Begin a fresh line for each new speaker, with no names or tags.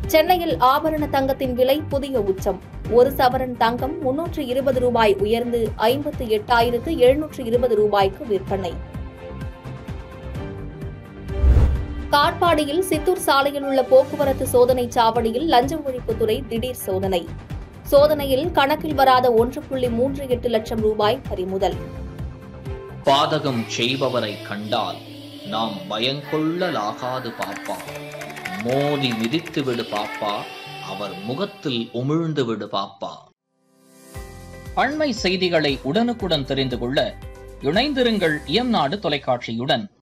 சென்னையில் ஆபரண தங்கத்தின் விலை புதிய உச்சம் ஒரு சவரன் தங்கம் முன்னூற்று இருபது ரூபாய் உயர்ந்து ஐம்பத்து எட்டாயிரத்து எழுநூற்று இருபது ரூபாய்க்கு விற்பனை காட்பாடியில் சித்தூர் சாலையில் உள்ள போக்குவரத்து சோதனை சாவடியில் லஞ்ச ஒழிப்புத்துறை திடீர் சோதனை சோதனையில் கணக்கில் வராத ஒன்று புள்ளி மூன்று எட்டு லட்சம் ரூபாய் பறிமுதல்
பாதகம் செய்பவரை கண்டால் நாம் பயங்கொள்ளலாகாது பாப்பா மோதி மிதித்து விடு பாப்பா அவர் முகத்தில் உமிழ்ந்து விடு பாப்பா அண்மை செய்திகளை உடனுக்குடன் தெரிந்து கொள்ள இணைந்திருங்கள் இயம்நாடு தொலைக்காட்சியுடன்